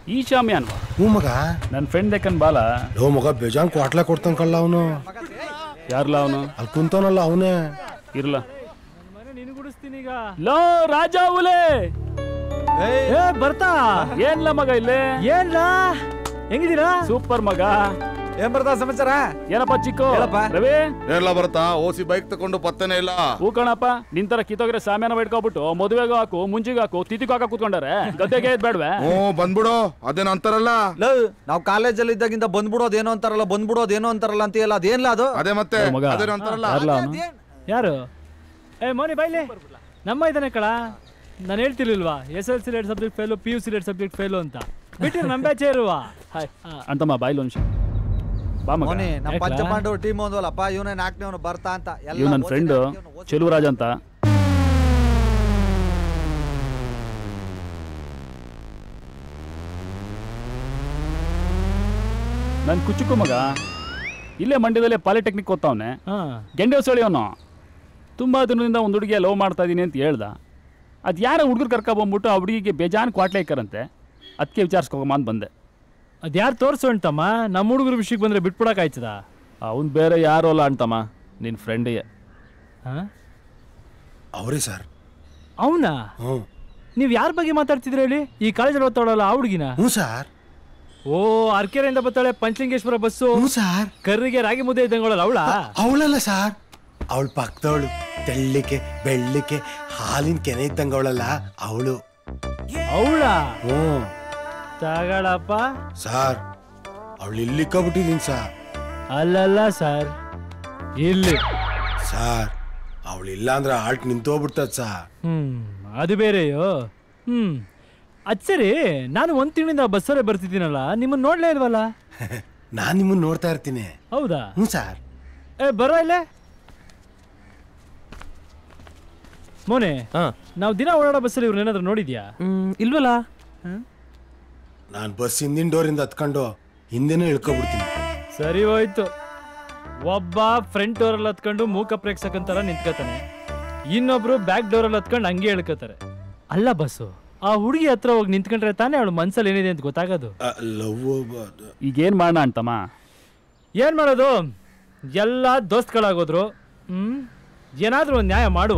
ಈ ಶಾಮಿ ಅನ್ವಾ ಹ್ಞೂ ಮಗ ನನ್ನ ಫ್ರೆಂಡ್ ದೇಕನ್ ಬಾಲ ಲೋ ಮಗ ಬೇಜಾನ್ ಕ್ವಾಟ್ಲೆ ಕೊಡ್ತಾನ ಕಳ್ಳ ಅವನು ಯಾರ್ಲ ಅವನು ಅಲ್ಲಿ ಕುಂತವನಲ್ಲ ಅವನೇ ಇರ್ಲ ಮನೆ ನೀನು ಗುಡಿಸ್ತೀನಿ ಈಗ ಲೋ ರಾಜ ಉಲೆ ಏ ಬರ್ತಾ ಏನ್ಲ ಮಗ ಇಲ್ಲೇ ಏನ್ಲ ಹೆಂಗಿದ್ದೀರಾ ಸೂಪರ್ ಮಗ ಏನ್ ಬರ್ತಾ ಸಮಾಚಾರ ಏನಪ್ಪ ಚಿಕ್ಕು ಹೇಳಪ್ಪ. ರವಿ ಎಲ್ಲ ಬರ್ತಾ ಓಸಿ ಬೈಕ್ ತಕೊಂಡು ಪತ್ತನೇ ಇಲ್ಲ ಹೂ ಕಣಪ್ಪ ನಿಂತರ ಕಿತ್ತೋಗ್ರೆ ಸಾಮ್ಯಾನ ಇಟ್ಕೊಬಿಟ್ಟು ಮದುವೆಗೂ ಹಾಕು ಮುಂಜಿಗೆ ಹಾಕು ತಿಥಿಗೂ ಹಾಕ ಕೂತ್ಕೊಂಡಾರೆ ಗದ್ದೆಗೆ ಎದ್ ಬೇಡ್ವೆ ಹ್ಞೂ ಬಂದ್ಬಿಡು ಅದೇನ್ ಅಂತಾರಲ್ಲ ಲವ್ ನಾವು ಕಾಲೇಜಲ್ಲಿ ಇದ್ದಾಗಿಂದ ಬಂದ್ಬಿಡೋದೇನೋ ಅಂತಾರಲ್ಲ ಬಂದ್ಬಿಡೋದೇನೋ ಅಂತಾರಲ್ಲ ಅಂತೀಯಲ್ಲ ಅದೇನ್ಲ ಅದು ಅದೇ ಮತ್ತೆ ಏ ಮಗ ಅದೇನೋ ಅಂತಾರಲ್ಲ ಯಾರ್ಲ ಅವನು ಯಾರು ಏ ಮೋನಿ ಬೈಲಿ ನಮ್ಮ ಇದ್ದಾನೆ ಕಳ ನಾನು ಹೇಳ್ತಿರ್ಲಿಲ್ವಾ ಎಸ್ ಎಲ್ ಸಿ ಎರಡು subject fail P U C ಎರಡು ಸಬ್ಜೆಕ್ಟ್ ಫೇಲು ಅಂತ ಬಿಟ್ಟಿರು ನಮ್ಮ ಬ್ಯಾಚೇ ಇರುವ ಹಾಯ್ ಅಂತಮ್ಮ ಬಾಯ್ಲು ನಿಮಿಷ ಬಾ ಮಗ ಮೋನಿ ನಮ್ಮ ಯಾಕ್ಲಾ? ಪಂಚಪಾಂಡವ್ ಟೀಮ್ ಒಂದಲ್ಲಪ್ಪ ಇವನೇ ನಾಲ್ಕನೇವನು ಬರ್ತಾ ಅಂತ ಎಲ್ಲ ಇವ್ ನನ್ನ ಓದಿ ಫ್ರೆಂಡ್ ನಾಲ್ಕನೇವ್ನು ಓದಿ- ಚೆಲುವರಾಜ್ ಅಂತ ನನ್ನ ಕುಚುಕು ಮಗ ಇಲ್ಲೇ ಮಂಡ್ಯದಲ್ಲೇ ಪಾಲಿಟೆಕ್ನಿಕ್ ಓದ್ತಾವನೆ ಹಾಂ ಗೆಂಡೆ ಹೊಸಳಿ ಅವನು ತುಂಬ ದಿನದಿಂದ ಒಂದು ಹುಡುಗಿಯ ಲವ್ ಮಾಡ್ತಾ ಇದ್ದೀನಿ ಅಂತ ಹೇಳ್ದ ಅದು ಯಾರೋ ಹುಡುಗರು ಕರ್ಕೊಬಂದ್ಬಿಟ್ಟು ಆ ಹುಡುಗಿಗೆ ಬೇಜಾನ್ ಕ್ವಾಟ್ಲೆ ಇಕ್ಕರಂತೆ ಅದಕ್ಕೆ ವಿಚಾರಿಸ್ಕೋಮ ಅಂತ ಬಂದೆ ಅದು ಯಾರು ತೋರಿಸು ತಮ್ಮ ನಮ್ಮ ಹುಡುಗರ ವಿಷಯಕ್ಕೆ ಬಂದರೆ ಬಿಟ್ಬಿಡಕ್ಕೆ ಆಯ್ತದ ಅವ್ನು ಬೇರೆ ಯಾರು ಅಲ್ಲ ಅಂತಮ್ಮ ನಿನ್ನ ಫ್ರೆಂಡೇ ಹಾಂ ಅವರೇ ಸರ್ ಅವನಾ ಹ್ಞೂ ನೀವು ಯಾರ ಬಗ್ಗೆ ಮಾತಾಡ್ತಿದ್ರಿ ಹೇಳಿ ಈ ಕಾಲೇಜಲ್ಲಿ ಓದ್ತಾಳಲ್ಲ ಆ ಹುಡುಗಿನ ಹ್ಞೂ ಸರ್ ಓ ಅರ್ಕೆರೆಯಿಂದ ಬರ್ತಾಳೆ ಪಂಚಲಿಂಗೇಶ್ವರ ಬಸ್ಸು ಹ್ಞೂ ಸರ್ ಕರ್ರಿಗೆ ರಾಗಿ ಮುದ್ದೆ ಇದ್ದಂಗಳಲ್ಲ ಅವಳ ಅವಳಲ್ಲ ಸರ್ ಅವಳ ಪಕ್ಕದವಳು ತೆಳ್ಳಿಕೆ ಬೆಳ್ಳಿಕೆ ಹಾಲಿನ ಕೆನೆ ಇದ್ದಂಗವಳಲ್ಲ ಅವಳು ಅವಳ ಹ್ಞೂ ತಗಳಪ್ಪ ಸರ್ ಅವಳು ಇಲ್ಲಿ ಕಬಿಟ್ಟಿದ್ದೀನಿ ಸರ್ ಅಲ್ಲಲ್ಲ ಸರ್ ಇಲ್ಲಿ ಸರ್ ಅವಳು ಇಲ್ಲ ಅಂದ್ರೆ ಆಲ್ಟ್ ನಿಂತೋಗ್ಬಿಡ್ತದ ಸರ್ ಹ್ಮ್ ಅದು ಬೇರೆಯೋ ಹ್ಮ್ ಅದ್ ಸರಿ ನಾನು ಒಂದ್ ತಿಂಗಳಿಂದ ಬಸ್ಸಲ್ಲೇ ಬರ್ತಿದ್ದೀನಲ್ಲ ನಿಮ್ಮನ್ನ ನೋಡ್ಲೇ ಇಲ್ವಲ್ಲ ನಾನು ನಿಮ್ಮನ್ನ ನೋಡ್ತಾ ಇರ್ತೀನಿ ಹೌದಾ ಹ್ಞೂ ಸರ್ ಏ ಬರೋ ಇಲ್ಲೇ ಮೋನೆ ನಾವು ದಿನ ಓಡಾಡೋ ಬಸ್ಸಲ್ಲಿ ಇವ್ರನ್ನೇನಾದ್ರೂ ನೋಡಿದ್ಯಾ ಇಲ್ವಲ್ಲ ನಾನು ಬಸ್ ಹಿಂದಿನ ಡೋರಿಂದ ಹತ್ಕೊಂಡು ಹಿಂದೆನೇ ಇಳ್ಕೊಬಿಡ್ತೀನಿ ಸರಿ ಹೋಯ್ತು ಒಬ್ಬ ಫ್ರಂಟ್ ಡೋರಲ್ಲಿ ಹತ್ಕೊಂಡು ಮೂಕ ಪ್ರೇಕ್ಷಕಂತರ ನಿಂತ್ಕೋತಾನೆ ಇನ್ನೊಬ್ರು ಬ್ಯಾಕ್ ಡೋರಲ್ಲಿ ಹತ್ಕೊಂಡು ಹಂಗೆ ಹೇಳ್ಕೋತಾರೆ ಅಲ್ಲ ಬಸ್ಸು ಆ ಹುಡುಗಿ ಹತ್ರ ಹೋಗಿ ನಿಂತ್ಕೊಂಡ್ರೆ ತಾನೇ ಅವಳು ಮನ್ಸಲ್ಲಿ ಏನಿದೆ ಅಂತ ಗೊತ್ತಾಗೋದು ಲವ್ ಈಗೇನು ಮಾಡೋಣ ಅಂತಮ್ಮ ಏನ್ ಮಾಡೋದು ಎಲ್ಲ ದೋಸ್ತ್ಗಳಾಗೋದ್ರು ಹ್ಮ್ ಏನಾದ್ರೂ ಒಂದು ನ್ಯಾಯ ಮಾಡುವ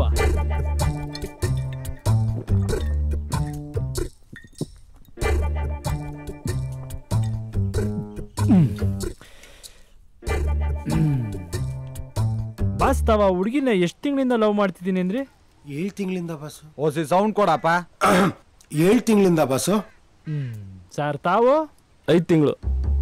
ಬಾಸ್ ತಾವ ಹುಡುಗಿನ ಎಷ್ಟು ತಿಂಗಳಿಂದ ಲವ್ ಮಾಡ್ತಿದ್ದೀನಿ ಅಂದ್ರೆ ಏಳು ತಿಂಗಳಿಂದ ಬಸ್ಸು ಓಸಿ ಸೌಂಡ್ ಕೊಡಪ್ಪ ಏಳು ತಿಂಗಳಿಂದ ಬಸ್ಸು ಹ್ಮ್ ಸರ್ ತಾವು ಐದ್ ತಿಂಗಳು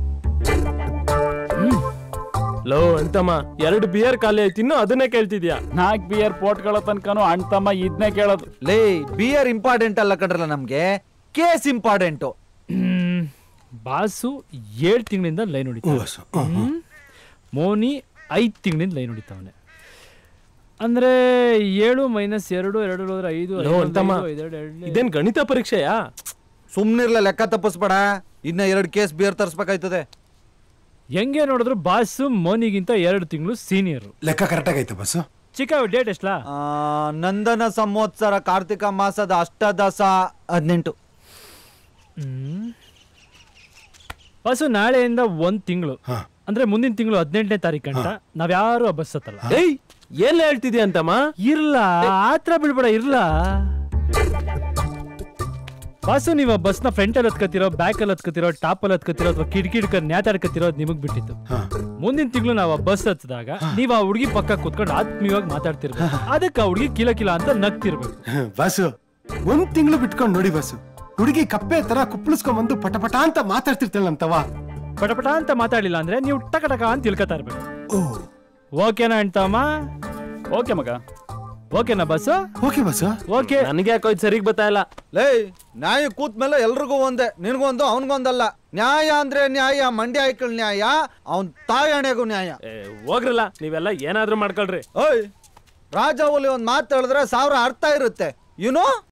ಲೋ ಅಂತಮ್ಮ ಎರಡು ಬಿಯರ್ ಖಾಲಿ ಆಯ್ತು ಇನ್ನು ಅದನ್ನೇ ಕೇಳ್ತಿದ್ಯಾ ನಾಲ್ಕು ಬಿಯರ್ ಪೋಟ್ಗಳ ತನಕನೂ ಅಣ್ತಮ್ಮ ಇದನ್ನೇ ಕೇಳೋದು ಲೇ ಬಿಯರ್ ಇಂಪಾರ್ಟೆಂಟ್ ಅಲ್ಲ ಕಣ್ರಲ್ಲ ನಮ್ಗೆ ಕೇಸ್ ಇಂಪಾರ್ಟೆಂಟು ಹ್ಮ್, ಬಾಸು ಏಳು ತಿಂಗಳಿಂದ ಲೈನ್ ಹ್ಞೂ ಹೊಡಿತಾನೆ ಬಸ್ಸು ಹ್ಞೂ ಹ್ಞೂ ಮೋನಿ ಐದು ತಿಂಗಳಿಂದ ಲೈನ್ ಹೊಡಿತಾವನೆ ಅಂದ್ರೆ ಏಳು ಮೈನಸ್ ಎರಡು ಎರಡು ಹೋದ್ರೆ ಐದು ಲೋ ಐದು, ಅಂತಮ್ಮ ಐದು, ಐದೆರಡು, ಎರಡು, ಇದೇನ್ ಗಣಿತ ಪರೀಕ್ಷೆಯಾ ಸುಮ್ನಿರ್ಲ ಲೆಕ್ಕ ತಪ್ಪಿಸ್ಬೇಡ ಇನ್ನ ಎರಡು ಕೇಸ್ ಬಿಯರ್ ತರಿಸ್ಬೇಕಾಯ್ತದೆ ಹೆಂಗೆ ನೋಡಿದ್ರು ಬಾಸು ಮೋನಿಗಿಂತ ಎರಡು ತಿಂಗಳು ಸೀನಿಯರ್ ಲೆಕ್ಕ ಕರೆಕ್ಟಾಗಿ ಐತೆ ಬಸ್ಸು ಚಿಕ್ಕ ಡೇಟ್ ಎಷ್ಟಲಾ ಆ, ನಂದನ ಸಂವತ್ಸರ ಕಾರ್ತಿಕ ಮಾಸದ ಅಷ್ಟದಶ ಹದಿನೆಂಟು ಬಾಸು ನಾಳೆಯಿಂದ ಒಂದ್ ತಿಂಗಳು ಹಾ. ಅಂದ್ರೆ ಮುಂದಿನ ತಿಂಗಳು ಹದಿನೆಂಟನೇ ತಾರೀಕು ಗಂಟ ನಾವ್ಯಾರು ಆ ಬಸ್ ಹತ್ತಲ್ಲ ಏಯ್ ಏನ್ ಹೇಳ್ತಿದ್ಯಾ ಅಂತಮ್ಮ ಇರ್ಲ ಆತ್ರ ಬಿಡ್ಬೇಡ ಇರ್ಲ ಬಾಸು ನೀವು ಬಸ್ನ ಫ್ರಂಟ್ ಅಲ್ಲಿ ಹತ್ಕತಿರೋ ಬ್ಯಾಕ್ ಅಲ್ಲಿ ಹತ್ಕತಿರೋ ಟಾಪ್ ಅಲ್ಲಿ ಹತ್ಕತಿರೋ ಅಥವಾ ಕಿಟಕಿ ಹಿಡ್ಕೊಂಡು ನ್ಯಾತಾಡ್ಕತಿರೋ ನಿಮಗ್ ಬಿಟ್ಟಿತ್ತು ಹಾಂ ಮುಂದಿನ ತಿಂಗಳು ನಾವು ಆ ಬಸ್ ಹತ್ತಿದಾಗ ನೀವು ಆ ಹುಡುಗಿ ಪಕ್ಕ ಕುತ್ಕೊಂಡು ಆತ್ಮೀಯವಾಗಿ ಮಾತಾಡ್ತಿರ್ಬೇಕು ಅದಕ್ಕೆ ಆ ಹುಡುಗಿ ಕಿಲ ಕಿಲ ಅಂತ ನಗ್ತಿರ್ಬೇಕು ಬಸ್ಸು ಒಂದ್ ತಿಂಗಳು ಬಿಟ್ಕೊಂಡು ನೋಡಿ ಬಸ್ಸು ಹುಡುಗಿ ಕಪ್ಪೆ ತರ ಕುಪ್ಪಳಿಸ್ಕೊಂಡ್ ಪಟ ಪಟ ಅಂತ ಮಾತಾಡ್ತಿರ್ತಾಳಂತವ ಪಟಪಟ ಅಂತ ಮಾತಾಡ್ಲಿಲ್ಲ ಅಂದ್ರೆ ನೀವು ಟಕ ಟಕ ಅಂತ ತಿಳ್ಕೊತಾ ಇರ್ಬೇಕು ಓ ಓಕೆನಾ ಅಂತಮ್ಮ ಓಕೆ ಮಗ ಓಕೆನಾ ಬಸ್ ಓಕೆ ಬಸ್ಸು ಓಕೆ ನನಗೆ ಯಾಕೋ ಇದು ಸರಿಗ್ ಬರ್ತಾ ಇಲ್ಲ ಲೇ ನ್ಯಾಯ ಕೂತ್ ಮೇಲೆ ಎಲ್ರಿಗೂ ಒಂದೇ ನಿನಗೊಂದು ಅವನಿಗೊಂದಲ್ಲ ನ್ಯಾಯ ಅಂದ್ರೆ ನ್ಯಾಯ ಮಂಡ್ಯ ಐಕಳ್ ನ್ಯಾಯ ಅವನ್ ತಾಯಣೆಗೂ ನ್ಯಾಯ ಏ, ಹೋಗ್ರಲ್ಲ ನೀವೆಲ್ಲ ಏನಾದ್ರೂ ಮಾಡ್ಕೊಳ್ರಿ ಓಯ್ ರಾಜ ಹುಲಿ ಒಂದ್ ಮಾತು ಹೇಳಿದ್ರೆ ಸಾವಿರ ಅರ್ಥ ಇರುತ್ತೆ ಯುನೋ